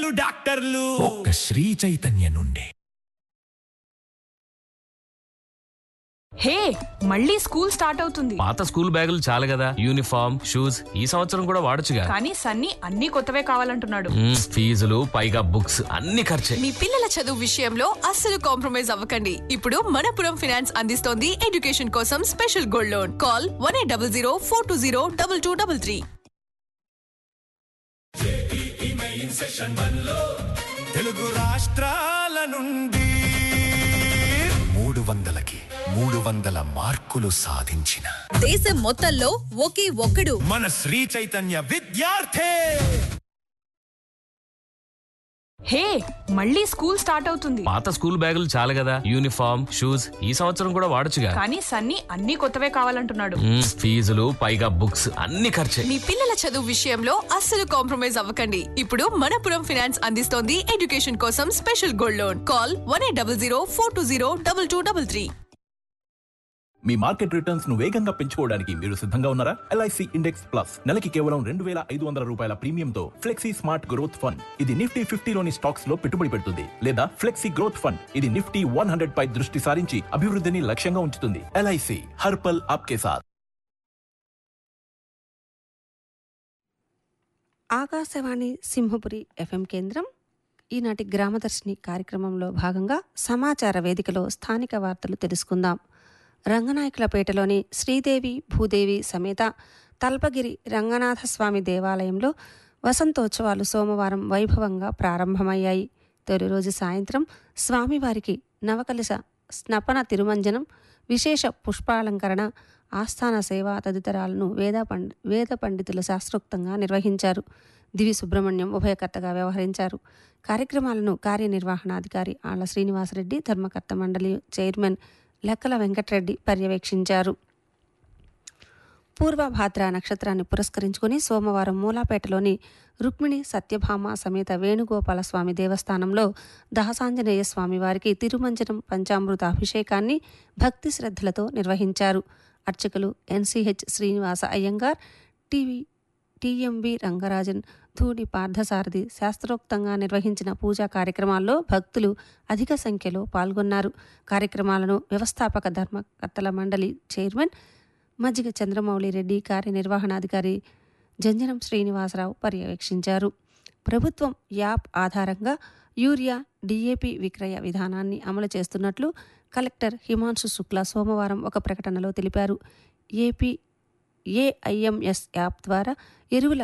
డాక్టర్లు ఒక్క శ్రీ చైతన్య నుండి హే మళ్ళీ స్కూల్ స్టార్ట్ అవుతుంది పాత స్కూల్ బ్యాగులు చాలు కదా యూనిఫామ్ షూస్ ఈ సంవత్సరం కూడా వాడొచ్చుగా కానీ సన్నీ అన్ని కొత్తవే కావాలంటున్నాడు మ్మ్, ఫీజులు పైగా బుక్స్ అన్ని ఖర్చే మీ పిల్లల చదువు విషయంలో అస్సలు కాంప్రమైజ్ అవ్వకండి ఇప్పుడు మనపురం ఫైనాన్స్ అందిస్తోంది ఎడ్యుకేషన్ కోసం special gold loan call one eight double zero four two zero double two double three Telugu రాష్ట్రాల నుండి మూడు వందలకి మూడు వందల మార్కులు సాధించిన దేశం మొత్తంలో ఒకే ఒక్కడు మన శ్రీ చైతన్య విద్యార్థి హే మళ్ళీ స్కూల్ స్టార్ట్ అవుతుంది పాత స్కూల్ బ్యాగులు చాలు కదా యూనిఫామ్ షూస్ ఈ సంవత్సరం కూడా వాడొచ్చుగా కానీ సన్నీ అన్ని కొత్తవే కావాలంటున్నాడు మ్మ్, ఫీజులు పైగా బుక్స్ అన్ని ఖర్చే మీ పిల్లల చదువు విషయంలో అస్సలు కాంప్రమైజ్ అవ్వకండి ఇప్పుడు మనపురం ఫైనాన్స్ అందిస్తోంది ఎడ్యుకేషన్ కోసం special gold loan call one eight double zero four two zero double two double three మీ మార్కెట్ రిటర్న్స్ ను వేగంగా పెంచుకోవడానికి మీరు సిద్ధంగా ఉన్నారా ఎల్ఐసి ఇండెక్స్ ప్లస్ నెలకి కేవలం రెండు వేల ఐదు వందల రూపాయల ప్రీమియంతో ఫ్లెక్సీ స్మార్ట్ గ్రోత్ ఫండ్ ఇది నిఫ్టీ ఫిఫ్టీలోని స్టాక్స్ లో పెట్టుబడి పెడుతుంది లేదా ఫ్లెక్సీ గ్రోత్ ఫండ్ ఇది నిఫ్టీ వన్ హండ్రెడ్ పై దృష్టి సారించి అభివృద్ధిని లక్ష్యంగా ఉంచుతుంది ఎల్ఐసి హర్పల్ ఆప్కే సాత్ ఆకాశవాణి సింహపురి ఎఫ్ఎం కేంద్రం ఈనాటి గ్రామదర్శిని కార్యక్రమంలో భాగంగా సమాచార వేదికలో స్థానిక వార్తలు తెలుసుకుందాం రంగనాయకులపేటలోని శ్రీదేవి భూదేవి సమేత తల్పగిరి రంగనాథస్వామి దేవాలయంలో వసంతోత్సవాలు సోమవారం వైభవంగా ప్రారంభమయ్యాయి తొలి రోజు సాయంత్రం స్వామివారికి నవకలశ స్నపన తిరుమంజనం విశేష పుష్పాలంకరణ ఆస్థాన సేవ తదితరాలను వేద పండి వేద పండితులు శాస్త్రోక్తంగా నిర్వహించారు దివి సుబ్రహ్మణ్యం ఉభయకర్తగా వ్యవహరించారు కార్యక్రమాలను కార్యనిర్వహణాధికారి ఆళ్ల శ్రీనివాసరెడ్డి ధర్మకర్త మండలి చైర్మన్ లెక్కల వెంకటరెడ్డి పర్యవేక్షించారు పూర్వభాద్ర నక్షత్రాన్ని పురస్కరించుకుని సోమవారం మూలాపేటలోని రుక్మిణి సత్యభామ సమేత వేణుగోపాల స్వామి దేవస్థానంలో దహసాంజనేయ స్వామి వారికి తిరుమంజనం పంచామృత అభిషేకాన్ని భక్తి శ్రద్ధలతో నిర్వహించారు అర్చకులు NCH Srinivasa Iyengar TV TMV Rangarajan Dhudi Parthasarathi శాస్త్రోక్తంగా నిర్వహించిన పూజా కార్యక్రమాల్లో భక్తులు అధిక సంఖ్యలో పాల్గొన్నారు కార్యక్రమాలను వ్యవస్థాపక ధర్మకర్తల మండలి చైర్మన్ మజ్జిగ చంద్రమౌళి రెడ్డి కార్యనిర్వహణాధికారి జంజనం శ్రీనివాసరావు పర్యవేక్షించారు ప్రభుత్వం యాప్ ఆధారంగా యూరియా డీఏపీ విక్రయ విధానాన్ని అమలు చేస్తున్నట్లు కలెక్టర్ హిమాంశు శుక్లా సోమవారం ఒక ప్రకటనలో తెలిపారు ఏపీ ఏఐఎంఎస్ యాప్ ద్వారా ఎరువుల